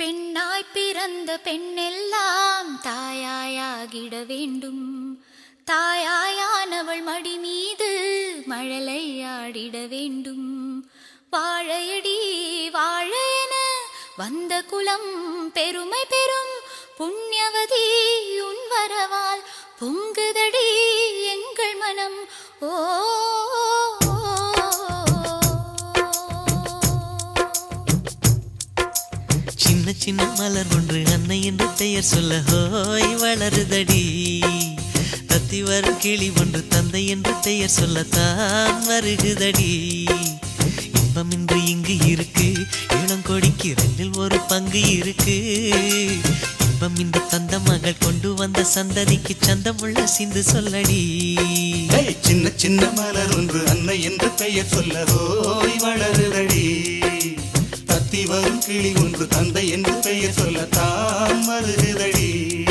பெண்ணாய் பிறந்த பெண்ணெல்லாம் தாயாயாகிட வேண்டும் தாயாயானவள் மடி மீது மழலையாடிட வேண்டும் வாழையடி வாழையென வந்த குலம் பெருமை பெறும் புண்ணியவதி உன் வரவால் பொங்குதடி எங்கள் மனம் ஓ சின்ன சின்ன மலர் ஒன்று அன்னை என்று பெயர் சொல்ல ஹோய் வளருதடி தத்தி வரும் கிளி ஒன்று தந்தை என்று பெயர் சொல்லத்தான் வருகுதடி இன்பம் இன்று இங்கு இருக்கு இளங்கொடிக்கு ரெண்டில் ஒரு பங்கு இருக்கு இன்பம் இந்த தந்த மகள் கொண்டு வந்த சந்ததிக்கு சந்தமுள்ள சிந்து சொல்லடி ஏய், சின்ன சின்ன மலர் ஒன்று அன்னை என்று பெயர் சொல்ல ஓய் வளருதடி தத்தி வரும் கிளி ஒன்று தந்தை என்று பெயர் சொல்ல தான் வருகுதடி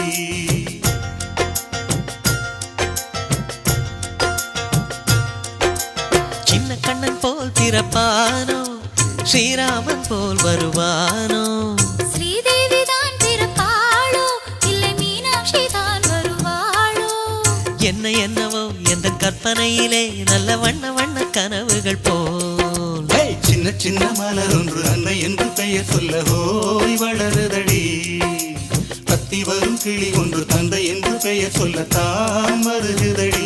சின்ன கண்ணன் போல் பிறப்பானோ ஸ்ரீராமன் போல் வருவானோ ஸ்ரீதேவி தான் பிறப்பாளோ இல்லை மீனாட்சி தான் வருவாளோ என்ன என்னவோ எந்த கற்பனையிலே நல்ல வண்ண வண்ண கனவுகள் போல் ஏய், சின்ன சின்ன மலர் ஒன்று அன்னை என்று பெயர் சொல்ல ஓய் வளருதடி தத்தி வரும் கிளி ஒன்று தந்தை என்று பெயர் சொல்ல தான் வருகுதடி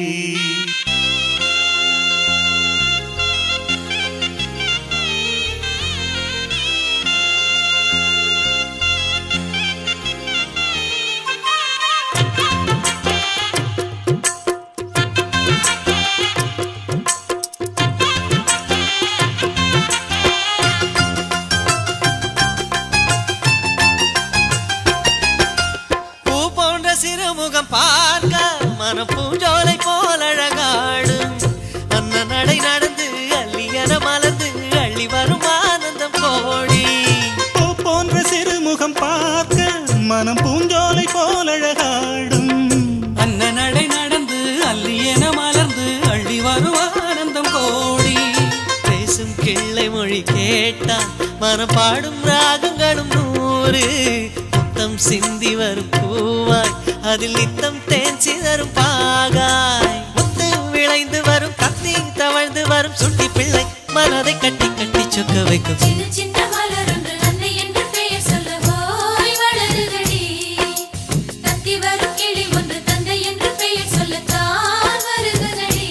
பூ போன்ற சிறுமுகம் பார்க்க மனம் பூஞ்சோலை போல் அழகாடும் அன்ன நடை நடந்து அள்ளியன மலர்ந்து அள்ளி வரும் ஆனந்தம் கோடி பூ போன்ற சிறுமுகம் பார்க்க மனம் பூஞ்சோலை போல் அழகாடும் அன்ன நடை நடந்து அல்லியன மலர்ந்து அள்ளி வரும் ஆனந்தம் கோடி பேசும் கிள்ளை மொழி கேட்டால் மனம் பாடும் ராகங்களும் நூறு முத்தம் சிந்தி வரும் பூவாய் அதில் நித்தம் தேன் சிதறும் பாகாய் முத்து விளைந்து வரும் கத்தி தவழ்ந்து வரும் சுட்டி பிள்ளை மனதை கட்டி கட்டி சொக்க வைக்கும் சின்ன சின்ன மலர் ஒன்று அன்னை என்று பெயர் சொல்ல ஓய் வளருதடி தத்தி வரும் கிளி ஒன்று தந்தை என்று பெயர் சொல்லத்தான் வருகுதடி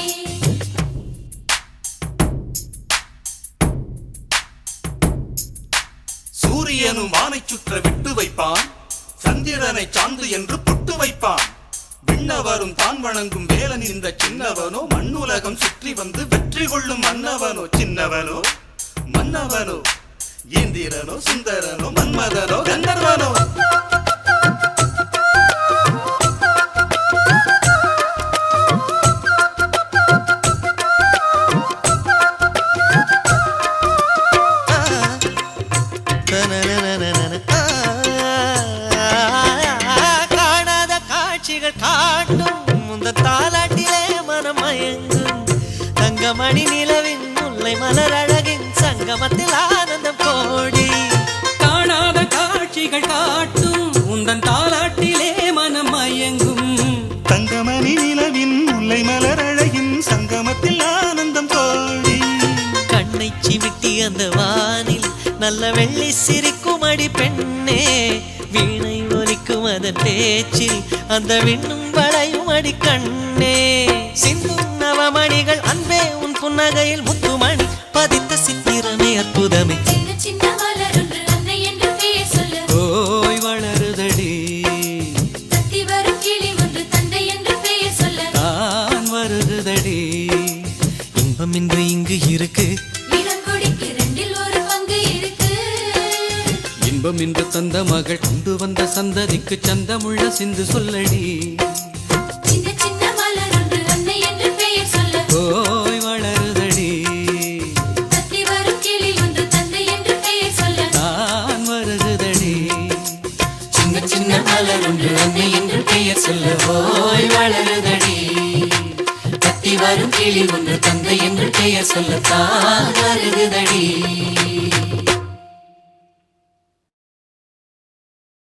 சூரியனும் வானை சுற்ற விட்டு வைப்பான் சந்திரனை சாந்து என்று புட்டு வைப்பான் விண்ணவரும் தான் வணங்கும் வேலன் இந்த சின்னவனோ மண்ணுலகம் சுற்றி வந்து வெற்றி கொள்ளும் மன்னவனோ சின்னவனோ மன்னவனோ இந்திரனோ சுந்தரனோ மன்மதனோ கந்தர்வனோ காணாத காட்சிகள் காட்டும் முந்த தாலாட்டிலே மனம் மயங்கும் தங்கமணி நிலவின் முல்லை மலர் அழகின் சங்கமத்தில் ஆனந்தம் கோடி காணாத காட்சிகள் காட்டும் உந்தன் தாலாட்டிலே மனம் மயங்கும் தங்கமணி நிலவின் முல்லை மலர் அழகின் சங்கமத்தில் ஆனந்தம் கோடி கண்ணை சிமிட்டி அந்த வானில் நல்ல வெள்ளி சிரிக்கும் அடி பெண்ணே வீணை ஒலிக்கும் அதன் பேச்சில் அந்த விண்ணும் வளையும் அடி கண்ணே சிந்தும் நவமணிகள் அன்பே உன் புன்னகையில் முத்துமணி பதித்த சித்திரமே அற்புதமே சின்ன சின்ன மலர் ஒன்று அன்னை என்று பெயர் சொல்ல ஓய் வளருதடி தத்தி வரும் கிளி ஒன்று தந்தை என்று பெயர் சொல்ல தான் வருகுதடி இன்பம் இன்று இங்கு இருக்கு இளங்கொடிக்கு ரெண்டில் ஒரு பங்கு இருக்கு இன்பம் இன்று தந்த மகள் கொண்டு வந்த சந்ததிக்கு சந்தமுள்ள சிந்து சொல்லடி சின்ன சின்ன மலர் ஒன்று அன்னை என்று பெயர் சொல்ல ஓய் வளருதடி தத்தி வரும் கிளி ஒன்று தந்தை என்று பெயர் சொல்ல தான் வருகுதடி சின்ன சின்ன மலர் ஒன்று அன்னை என்று பெயர் சொல்ல ஓய் வளருதடி கத்தி வரும் கிளி ஒன்று தந்தை என்று பெயர் சொல்லத்தான் வருகுதடி